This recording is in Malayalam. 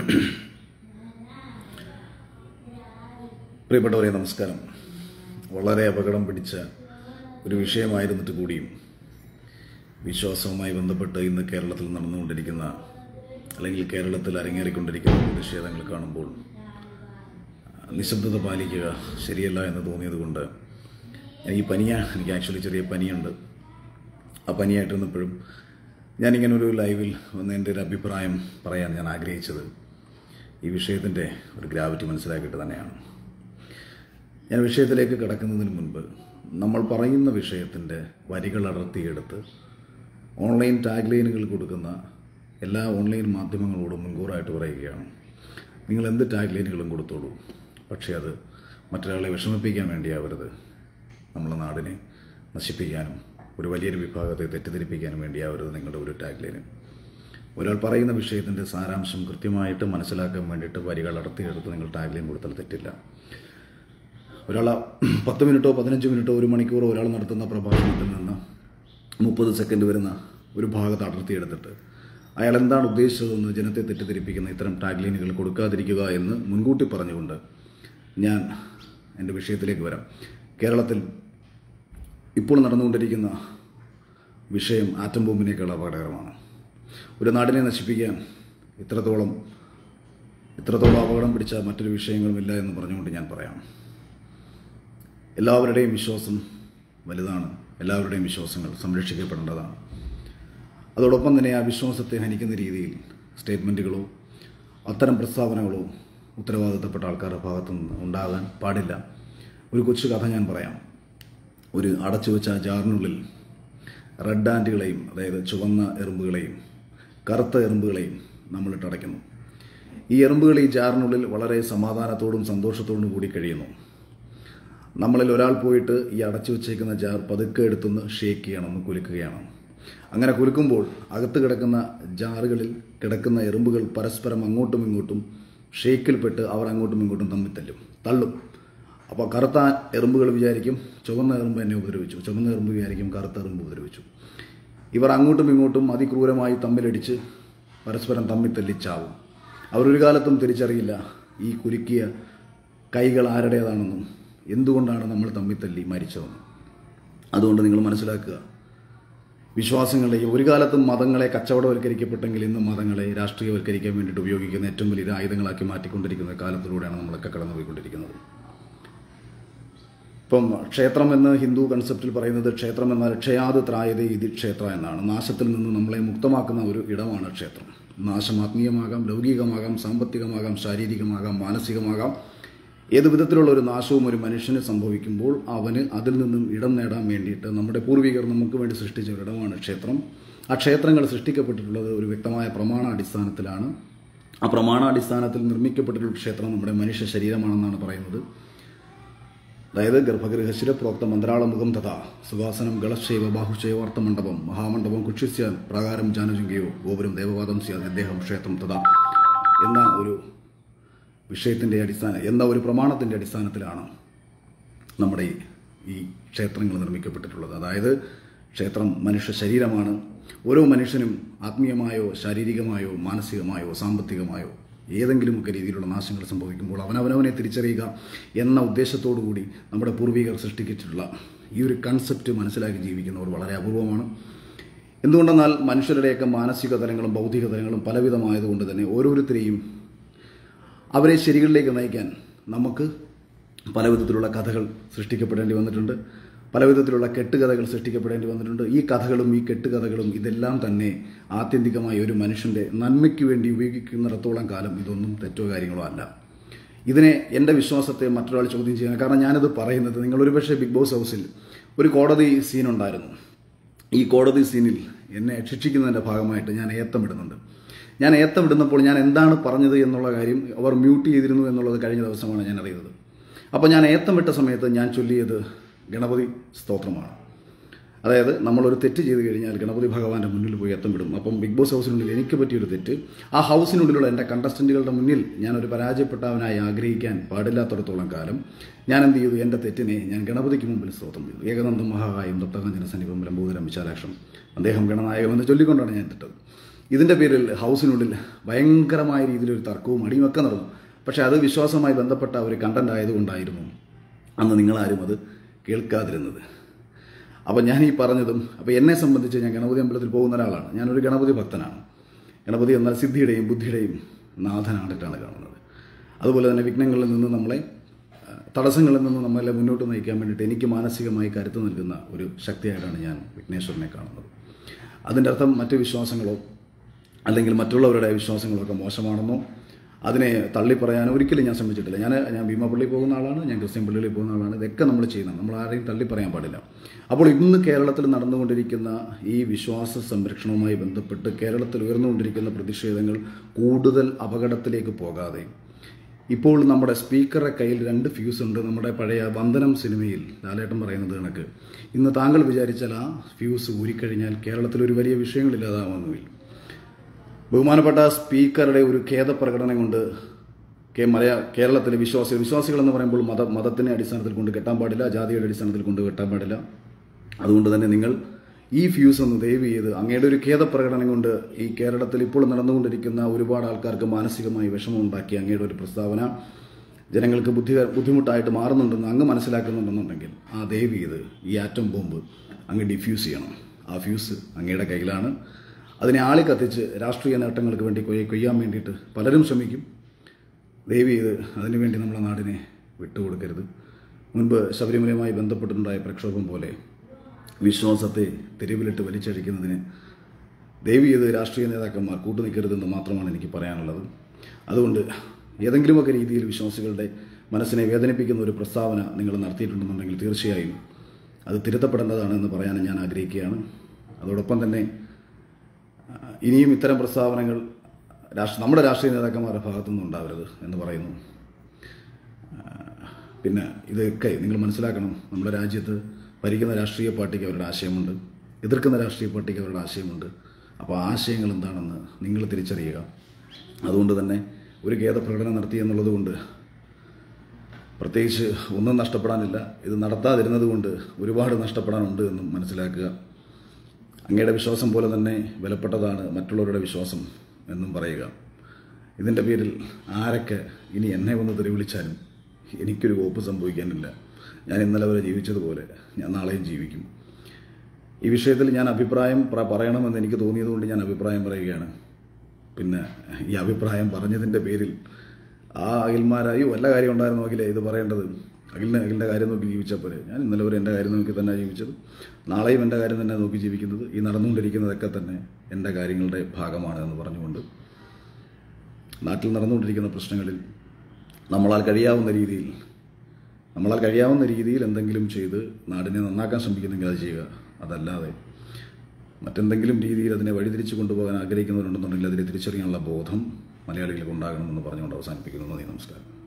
പ്രിയപ്പെട്ടവരെ നമസ്കാരം വളരെ അപകടം പിടിച്ച ഒരു വിഷയമായിരുന്നിട്ട് കൂടിയും വിശ്വാസവുമായി ബന്ധപ്പെട്ട് ഇന്ന് കേരളത്തിൽ നടന്നുകൊണ്ടിരിക്കുന്ന അല്ലെങ്കിൽ കേരളത്തിൽ അരങ്ങേറിക്കൊണ്ടിരിക്കുന്ന പ്രതിഷേധങ്ങൾ കാണുമ്പോൾ നിശബ്ദത പാലിക്കുക ശരിയല്ല എന്ന് തോന്നിയത് കൊണ്ട് ഈ പനിയാണ് എനിക്ക് ആക്ച്വലി ചെറിയ പനിയുണ്ട് ആ പനിയായിട്ട് വന്നപ്പോഴും ഞാനിങ്ങനെ ഒരു ലൈവിൽ വന്ന് എൻ്റെ ഒരു അഭിപ്രായം പറയാൻ ഞാൻ ആഗ്രഹിച്ചത് ഈ വിഷയത്തിൻ്റെ ഒരു ഗ്രാവിറ്റി മനസ്സിലാക്കിയിട്ട് തന്നെയാണ് ഞാൻ വിഷയത്തിലേക്ക് കടക്കുന്നതിന് മുൻപ് നമ്മൾ പറയുന്ന വിഷയത്തിൻ്റെ വരികൾ അടർത്തിയെടുത്ത് ഓൺലൈൻ ടാഗ് ലൈനുകൾ കൊടുക്കുന്ന എല്ലാ ഓൺലൈൻ മാധ്യമങ്ങളോടും മുൻകൂറായിട്ട് പറയുകയാണ് നിങ്ങൾ എന്ത് ടാഗ് ലൈനുകളും കൊടുത്തോളൂ പക്ഷേ അത് മറ്റൊരാളെ വിഷമിപ്പിക്കാൻ വേണ്ടിയാവരുത് നമ്മുടെ നാടിനെ നശിപ്പിക്കാനും ഒരു വലിയൊരു വിഭാഗത്തെ തെറ്റിദ്ധരിപ്പിക്കാനും വേണ്ടിയാവരുത് നിങ്ങളുടെ ഒരു ടാഗ് ലൈന് ഒരാൾ പറയുന്ന വിഷയത്തിൻ്റെ സാരാംശം കൃത്യമായിട്ട് മനസ്സിലാക്കാൻ വേണ്ടിയിട്ട് വരികൾ അടർത്തിയെടുത്ത് നിങ്ങൾ ടാഗ് ലൈൻ കൊടുത്താൽ തെറ്റില്ല ഒരാൾ പത്ത് മിനിറ്റോ പതിനഞ്ച് മിനിറ്റോ ഒരു മണിക്കൂറോ ഒരാൾ നടത്തുന്ന പ്രഭാഷണത്തിൽ നിന്ന് മുപ്പത് സെക്കൻഡ് വരുന്ന ഒരു ഭാഗത്ത് അടർത്തിയെടുത്തിട്ട് അയാൾ എന്താണ് ഉദ്ദേശിച്ചതെന്ന് ജനത്തെ തെറ്റിദ്ധരിപ്പിക്കുന്ന ഇത്തരം ടാഗ് ലൈനുകൾ കൊടുക്കാതിരിക്കുക എന്ന് മുൻകൂട്ടി പറഞ്ഞുകൊണ്ട് ഞാൻ എൻ്റെ വിഷയത്തിലേക്ക് വരാം കേരളത്തിൽ ഇപ്പോൾ നടന്നുകൊണ്ടിരിക്കുന്ന വിഷയം ആറ്റം ബോംബിനേക്കാൾ അപകടകരമാണ് ഒരു നാടിനെ നശിപ്പിക്കാൻ ഇത്രത്തോളം ഇത്രത്തോളം അപകടം പിടിച്ച മറ്റൊരു വിഷയങ്ങളുമില്ല എന്ന് പറഞ്ഞുകൊണ്ട് ഞാൻ പറയാം എല്ലാവരുടെയും വിശ്വാസം വലുതാണ് എല്ലാവരുടെയും വിശ്വാസങ്ങൾ സംരക്ഷിക്കപ്പെടേണ്ടതാണ് അതോടൊപ്പം തന്നെ ആ വിശ്വാസത്തെ ഹനിക്കുന്ന രീതിയിൽ സ്റ്റേറ്റ്മെൻറ്റുകളോ അത്തരം പ്രസ്താവനകളോ ഉത്തരവാദിത്തപ്പെട്ട ആൾക്കാരുടെ ഭാഗത്തു നിന്ന് ഉണ്ടാകാൻ പാടില്ല ഒരു കൊച്ചു കഥ ഞാൻ പറയാം ഒരു അടച്ചു വെച്ച ജാറിനുള്ളിൽ റെഡ് ആൻറ്റുകളെയും അതായത് ചുവന്ന എറുമ്പുകളെയും കറുത്ത എറുമ്പുകളെയും നമ്മളിട്ട് അടയ്ക്കുന്നു ഈ എറുമ്പുകൾ ഈ ജാറിനുള്ളിൽ വളരെ സമാധാനത്തോടും സന്തോഷത്തോടും കൂടി കഴിയുന്നു നമ്മളിൽ ഒരാൾ പോയിട്ട് ഈ അടച്ചു വെച്ചേക്കുന്ന ജാർ പതുക്കെ എടുത്തൊന്ന് ഷേക്ക് ചെയ്യണം ഒന്ന് കുലുക്കുകയാണ് അങ്ങനെ കുലുക്കുമ്പോൾ അകത്ത് കിടക്കുന്ന ജാറുകളിൽ കിടക്കുന്ന എറുമ്പുകൾ പരസ്പരം അങ്ങോട്ടും ഇങ്ങോട്ടും ഷേക്കിൽപ്പെട്ട് അവർ അങ്ങോട്ടും ഇങ്ങോട്ടും തമ്മിൽ തല്ലും തള്ളും അപ്പോൾ കറുത്ത എറുമ്പുകൾ വിചാരിക്കും ചുവന്ന എറുമ്പ് എന്നെ ഉപദ്രവിച്ചു ചുവന്ന എറുമ്പ് വിചാരിക്കും കറുത്ത എറുമ്പ് ഉപദ്രവിച്ചു ഇവർ അങ്ങോട്ടും ഇങ്ങോട്ടും അതിക്രൂരമായി തമ്മിലടിച്ച് പരസ്പരം തമ്മിൽ തല്ലിച്ചാവും അവരൊരു കാലത്തും തിരിച്ചറിയില്ല ഈ കുലുക്കിയ കൈകൾ ആരുടേതാണെന്നും എന്തുകൊണ്ടാണ് നമ്മൾ തമ്മിൽ തല്ലി മരിച്ചതെന്നും അതുകൊണ്ട് നിങ്ങൾ മനസ്സിലാക്കുക വിശ്വാസങ്ങളെയും ഒരു കാലത്തും മതങ്ങളെ കച്ചവടവൽക്കരിക്കപ്പെട്ടെങ്കിൽ ഇന്ന് മതങ്ങളെ രാഷ്ട്രീയവൽക്കരിക്കാൻ വേണ്ടിയിട്ട് ഉപയോഗിക്കുന്ന ഏറ്റവും വലിയ ആയുധങ്ങളാക്കി മാറ്റിക്കൊണ്ടിരിക്കുന്ന കാലത്തിലൂടെയാണ് നമ്മളൊക്കെ കടന്നുപോയിക്കൊണ്ടിരിക്കുന്നത് ഇപ്പം ക്ഷേത്രം എന്ന് ഹിന്ദു കൺസെപ്റ്റിൽ പറയുന്നത് ക്ഷേത്രം എന്നാൽ ക്ഷയാത് ത്രായതേ ഇതി ക്ഷേത്ര എന്നാണ് നാശത്തിൽ നിന്ന് നമ്മളെ മുക്തമാക്കുന്ന ഒരു ഇടമാണ് ക്ഷേത്രം നാശം ആത്മീയമാകാം ലൗകികമാകാം സാമ്പത്തികമാകാം ശാരീരികമാകാം മാനസികമാകാം ഏത് വിധത്തിലുള്ള ഒരു നാശവും ഒരു മനുഷ്യന് സംഭവിക്കുമ്പോൾ അവന് അതിൽ നിന്നും ഇടം നേടാൻ വേണ്ടിയിട്ട് നമ്മുടെ പൂർവികർ നമുക്ക് വേണ്ടി സൃഷ്ടിച്ച ഒരു ഇടമാണ് ക്ഷേത്രം ആ ക്ഷേത്രങ്ങൾ സൃഷ്ടിക്കപ്പെട്ടിട്ടുള്ളത് ഒരു വ്യക്തമായ പ്രമാണാടിസ്ഥാനത്തിലാണ് ആ പ്രമാണാടിസ്ഥാനത്തിൽ നിർമ്മിക്കപ്പെട്ടിട്ടുള്ള ക്ഷേത്രം നമ്മുടെ മനുഷ്യ ശരീരമാണെന്നാണ് പറയുന്നത് അതായത് ഗർഭഗൃഹശിര പ്രോക്ത മന്ത്രാളമുഖം തഥാ സുവാസനം ഗളശൈവ ബാഹുശൈവാർത്ഥ മണ്ഡപം മഹാമണ്ഡപം കുക്ഷിസ്യാൻ പ്രാകാരം ജാനുജുങ്കയോ ഗോപുരം ദേവവാദം സ്യാൻ അദ്ദേഹം ക്ഷേത്രം തഥാ എന്ന ഒരു വിഷയത്തിൻ്റെ അടിസ്ഥാന എന്ന ഒരു പ്രമാണത്തിൻ്റെ അടിസ്ഥാനത്തിലാണ് നമ്മുടെ ഈ- ഈ ക്ഷേത്രങ്ങൾ നിർമ്മിക്കപ്പെട്ടിട്ടുള്ളത് അതായത് ക്ഷേത്രം മനുഷ്യ ശരീരമാണ് ഓരോ മനുഷ്യനും ആത്മീയമായോ ശാരീരികമായോ മാനസികമായോ സാമ്പത്തികമായോ ഏതെങ്കിലുമൊക്കെ രീതിയിലുള്ള നാശങ്ങൾ സംഭവിക്കുമ്പോൾ അവനവനവനെ തിരിച്ചറിയുക എന്ന ഉദ്ദേശത്തോടു കൂടി നമ്മുടെ പൂർവികർ സൃഷ്ടിച്ചിട്ടുള്ള ഈ ഒരു കൺസെപ്റ്റ് മനസ്സിലാക്കി ജീവിക്കുന്നവർ വളരെ അപൂർവമാണ് എന്തുകൊണ്ടെന്നാൽ മനുഷ്യരുടെയൊക്കെ മാനസിക തലങ്ങളും ഭൗതിക തലങ്ങളും പലവിധമായതുകൊണ്ട് തന്നെ ഓരോരുത്തരെയും അവരെ ശരികളിലേക്ക് നയിക്കാൻ നമുക്ക് പല വിധത്തിലുള്ള കഥകൾ സൃഷ്ടിക്കപ്പെടേണ്ടി വന്നിട്ടുണ്ട് പല വിധത്തിലുള്ള കെട്ടുകഥകൾ സൃഷ്ടിക്കപ്പെടേണ്ടി വന്നിട്ടുണ്ട് ഈ കഥകളും ഈ കെട്ടുകഥകളും ഇതെല്ലാം തന്നെ ആത്യന്തികമായി ഒരു മനുഷ്യൻ്റെ നന്മയ്ക്ക് വേണ്ടി ഉപയോഗിക്കുന്നിടത്തോളം കാലം ഇതൊന്നും തെറ്റോ കാര്യങ്ങളോ അല്ല ഇതിനെ എൻ്റെ വിശ്വാസത്തെ മറ്റൊരാൾ ചോദ്യം ചെയ്യാൻ കാരണം ഞാനിത് പറയുന്നത് നിങ്ങൾ ഒരുപക്ഷെ ബിഗ് ബോസ് ഹൗസിൽ ഒരു കോടതി സീനുണ്ടായിരുന്നു ഈ കോടതി സീനിൽ എന്നെ ശിക്ഷിക്കുന്നതിൻ്റെ ഭാഗമായിട്ട് ഞാൻ ഏത്തമിടുന്നുണ്ട് ഞാൻ ഏത്തമിടുന്നപ്പോൾ ഞാൻ എന്താണ് പറഞ്ഞത് എന്നുള്ള കാര്യം അവർ മ്യൂട്ട് ചെയ്തിരുന്നു എന്നുള്ളത് കഴിഞ്ഞ ദിവസമാണ് ഞാൻ അറിയുന്നത് അപ്പോൾ ഞാൻ ഏത്തമിട്ട സമയത്ത് ഞാൻ ചൊല്ലിയത് ഗണപതി സ്തോത്രമാണ് അതായത് നമ്മളൊരു തെറ്റ് ചെയ്ത് കഴിഞ്ഞാൽ ഗണപതി ഭഗവാന്റെ മുന്നിൽ പോയി എത്തമിടും അപ്പം ബിഗ് ബോസ് ഹൗസിനുള്ളിൽ എനിക്ക് പറ്റിയൊരു തെറ്റ് ആ ഹൗസിനുള്ളിലുള്ള എൻ്റെ കണ്ടസ്റ്റൻറ്റുകളുടെ മുന്നിൽ ഞാനൊരു പരാജയപ്പെട്ടവനായി ആഗ്രഹിക്കാൻ പാടില്ലാത്തടത്തോളം കാലം ഞാൻ എന്ത് ചെയ്തു എൻ്റെ തെറ്റിനെ ഞാൻ ഗണപതിക്ക് മുമ്പിൽ സ്തോത്രം ചെയ്തു ഏകനന്ദം മഹാകായം ദത്തകാഞ്ചന സന്നിപം ലംബോദരം വിശാലാക്ഷം അദ്ദേഹം ഗണനായകമെന്ന് ചൊല്ലിക്കൊണ്ടാണ് ഞാൻ തെറ്റത് ഇതിൻ്റെ പേരിൽ ഹൗസിനുള്ളിൽ ഭയങ്കരമായ രീതിയിലൊരു തർക്കവും അടിയുമൊക്കെ നടന്നു പക്ഷേ അത് വിശ്വാസവുമായി ബന്ധപ്പെട്ട ഒരു കണ്ടന്റ് ആയതുകൊണ്ടായിരുന്നു അന്ന് നിങ്ങളാരും അത് കേൾക്കാതിരുന്നത് അപ്പം ഞാൻ ഈ പറഞ്ഞതും അപ്പോൾ എന്നെ സംബന്ധിച്ച് ഞാൻ ഗണപതി അമ്പലത്തിൽ പോകുന്ന ഒരാളാണ് ഞാനൊരു ഗണപതി ഭക്തനാണ് ഗണപതി എന്നാൽ സിദ്ധിയുടെയും ബുദ്ധിയുടെയും നാഥനായിട്ടാണ് കാണുന്നത് അതുപോലെ തന്നെ വിഘ്നങ്ങളിൽ നിന്ന് നമ്മളെ ആ, തടസ്സങ്ങളിൽ നിന്ന് നമ്മളെ മുന്നോട്ട് നയിക്കാൻ വേണ്ടിയിട്ട് എനിക്ക് മാനസികമായി കരുത്ത് നൽകുന്ന ഒരു ശക്തിയായിട്ടാണ് ഞാൻ വിഘ്നേശ്വരനെ കാണുന്നത് അതിൻ്റെ അർത്ഥം മറ്റ് വിശ്വാസങ്ങളോ അല്ലെങ്കിൽ മറ്റുള്ളവരുടെ വിശ്വാസങ്ങളൊക്കെ മോശമാണെന്നോ അതിനെ തള്ളിപ്പറയാൻ ഒരിക്കലും ഞാൻ ശ്രമിച്ചിട്ടില്ല ഞാൻ ഞാൻ ഭീമപള്ളി പോകുന്ന ആളാണ് ഞാൻ ക്രിസ്ത്യൻ പള്ളിയിൽ പോകുന്ന ആളാണ് ഇതൊക്കെ നമ്മൾ ചെയ്യുന്നത് നമ്മൾ ആരെയും തള്ളിപ്പറയാൻ പാടില്ല അപ്പോൾ ഇന്ന് കേരളത്തിൽ നടന്നുകൊണ്ടിരിക്കുന്ന ഈ വിശ്വാസ സംരക്ഷണവുമായി ബന്ധപ്പെട്ട് കേരളത്തിൽ ഉയർന്നുകൊണ്ടിരിക്കുന്ന പ്രതിഷേധങ്ങൾ കൂടുതൽ അപകടത്തിലേക്ക് പോകാതെ ഇപ്പോൾ നമ്മുടെ സ്പീക്കറുടെ കയ്യിൽ രണ്ട് ഫ്യൂസ് ഉണ്ട് നമ്മുടെ പഴയ വന്ദനം സിനിമയിൽ ലാലേട്ടൻ പറയുന്നത് കണക്ക് ഇന്ന് താങ്കൾ വിചാരിച്ചാൽ ആ ഫ്യൂസ് ഊരിക്കഴിഞ്ഞാൽ കേരളത്തിൽ ഒരു വലിയ വിഷയങ്ങളില്ലാതാവുന്നുമില്ല ബഹുമാനപ്പെട്ട സ്പീക്കറുടെ ഒരു ഖേദപ്രകടനം കൊണ്ട് കേ മലയാ കേരളത്തിലെ വിശ്വാസികൾ വിശ്വാസികൾ എന്ന് പറയുമ്പോൾ മത മതത്തിനെ അടിസ്ഥാനത്തിൽ കൊണ്ട് കെട്ടാൻ പാടില്ല ജാതിയുടെ അടിസ്ഥാനത്തിൽ കൊണ്ട് കെട്ടാൻ പാടില്ല അതുകൊണ്ട് തന്നെ നിങ്ങൾ ഈ ഫ്യൂസ് ഒന്ന് ദയവ് ചെയ്ത് അങ്ങയുടെ ഒരു ഖേദപ്രകടനം കൊണ്ട് ഈ കേരളത്തിൽ ഇപ്പോൾ നടന്നുകൊണ്ടിരിക്കുന്ന ഒരുപാട് ആൾക്കാർക്ക് മാനസികമായി വിഷമം ഉണ്ടാക്കി അങ്ങയുടെ ഒരു പ്രസ്താവന ജനങ്ങൾക്ക് ബുദ്ധി ബുദ്ധിമുട്ടായിട്ട് മാറുന്നുണ്ടെന്ന് അങ്ങ് മനസ്സിലാക്കുന്നുണ്ടെന്നുണ്ടെങ്കിൽ ആ ദയവ് ചെയ്ത് ഈ ആറ്റം ബോംബ് അങ്ങ് ഡിഫ്യൂസ് ചെയ്യണം ആ ഫ്യൂസ് അങ്ങയുടെ കയ്യിലാണ് അതിനെ ആളി കത്തിച്ച് രാഷ്ട്രീയ നേട്ടങ്ങൾക്ക് വേണ്ടി കൊയ്യ കൊയ്യാൻ വേണ്ടിയിട്ട് പലരും ശ്രമിക്കും ദയവ് ചെയ്ത് അതിനുവേണ്ടി നമ്മളെ നാടിനെ വിട്ടുകൊടുക്കരുത് മുൻപ് ശബരിമലയുമായി ബന്ധപ്പെട്ടിട്ടുണ്ടായ പ്രക്ഷോഭം പോലെ വിശ്വാസത്തെ തെരുവിലിട്ട് വലിച്ചഴിക്കുന്നതിന് ദയവ് ചെയ്ത് രാഷ്ട്രീയ നേതാക്കന്മാർ കൂട്ടുനിൽക്കരുതെന്ന് മാത്രമാണ് എനിക്ക് പറയാനുള്ളത് അതുകൊണ്ട് ഏതെങ്കിലുമൊക്കെ രീതിയിൽ വിശ്വാസികളുടെ മനസ്സിനെ വേദനിപ്പിക്കുന്ന ഒരു പ്രസ്താവന നിങ്ങൾ നടത്തിയിട്ടുണ്ടെന്നുണ്ടെങ്കിൽ തീർച്ചയായും അത് തിരുത്തപ്പെടേണ്ടതാണെന്ന് പറയാൻ ഞാൻ ആഗ്രഹിക്കുകയാണ് അതോടൊപ്പം തന്നെ ആ, ഇനിയും ഇത്തരം പ്രസ്താവനകൾ രാഷ്ട്ര നമ്മുടെ രാഷ്ട്രീയ നേതാക്കന്മാരുടെ ഭാഗത്തുനിന്ന് ഉണ്ടാവരുത് എന്ന് പറയുന്നു ആ, പിന്നെ ഇതൊക്കെ നിങ്ങൾ മനസ്സിലാക്കണം നമ്മുടെ രാജ്യത്ത് ഭരിക്കുന്ന രാഷ്ട്രീയ പാർട്ടിക്ക് അവരുടെ ആശയമുണ്ട് എതിർക്കുന്ന രാഷ്ട്രീയ പാർട്ടിക്ക് അവരുടെ ആശയമുണ്ട് അപ്പോൾ ആശയങ്ങൾ എന്താണെന്ന് നിങ്ങൾ തിരിച്ചറിയുക അതുകൊണ്ട് തന്നെ ഒരു ഖേദപ്രകടനം നടത്തി എന്നുള്ളത് കൊണ്ട് പ്രത്യേകിച്ച് ഒന്നും നഷ്ടപ്പെടാനില്ല ഇത് നടത്താതിരുന്നത് കൊണ്ട് ഒരുപാട് നഷ്ടപ്പെടാനുണ്ട് എന്നും മനസ്സിലാക്കുക അങ്ങയുടെ വിശ്വാസം പോലെ തന്നെ വിലപ്പെട്ടതാണ് മറ്റുള്ളവരുടെ വിശ്വാസം എന്നും പറയുക ഇതിൻ്റെ പേരിൽ ആരൊക്കെ ഇനി എന്നെ വന്ന് തെറി വിളിച്ചാലും എനിക്കൊരു കോപ്പ് സംഭവിക്കാനില്ല ഞാൻ ഇന്നലെ വരെ ജീവിച്ചതുപോലെ ഞാൻ നാളെയും ജീവിക്കും ഈ വിഷയത്തിൽ ഞാൻ അഭിപ്രായം പ്ര- പറയണമെന്ന് എനിക്ക് തോന്നിയതുകൊണ്ട് ഞാൻ അഭിപ്രായം പറയുകയാണ് പിന്നെ ഈ അഭിപ്രായം പറഞ്ഞതിൻ്റെ പേരിൽ ആ അഖിൽമാരായോ വല്ല കാര്യം ഉണ്ടായിരുന്നെങ്കിലേ ഇത് പറയേണ്ടത് അഖിലിന് അഖിലിൻ്റെ കാര്യം നോക്കി ജീവിച്ചാൽ പോരെ ഞാൻ ഇന്നലെ വരെ എൻ്റെ കാര്യം നോക്കി തന്നെ ജീവിച്ചത് നാളെയും എൻ്റെ കാര്യം തന്നെ നോക്കി ജീവിക്കുന്നത് ഈ നടന്നുകൊണ്ടിരിക്കുന്നതൊക്കെ തന്നെ എൻ്റെ കാര്യങ്ങളുടെ ഭാഗമാണ് എന്ന് പറഞ്ഞുകൊണ്ട് നാട്ടിൽ നടന്നുകൊണ്ടിരിക്കുന്ന പ്രശ്നങ്ങളിൽ നമ്മളാൽ കഴിയാവുന്ന രീതിയിൽ നമ്മളാൽ കഴിയാവുന്ന രീതിയിൽ എന്തെങ്കിലും ചെയ്ത് നാടിനെ നന്നാക്കാൻ ശ്രമിക്കുന്നെങ്കിൽ അത് ചെയ്യുക അതല്ലാതെ മറ്റെന്തെങ്കിലും രീതിയിൽ അതിനെ വഴിതിരിച്ചു കൊണ്ടുപോകാൻ ആഗ്രഹിക്കുന്നവരുണ്ടെന്നുണ്ടെങ്കിൽ അതിനെ തിരിച്ചറിയാനുള്ള ബോധം മലയാളികൾക്ക് ഉണ്ടാകണമെന്ന് പറഞ്ഞുകൊണ്ട് അവസാനിപ്പിക്കുന്നു നന്ദി നമസ്കാരം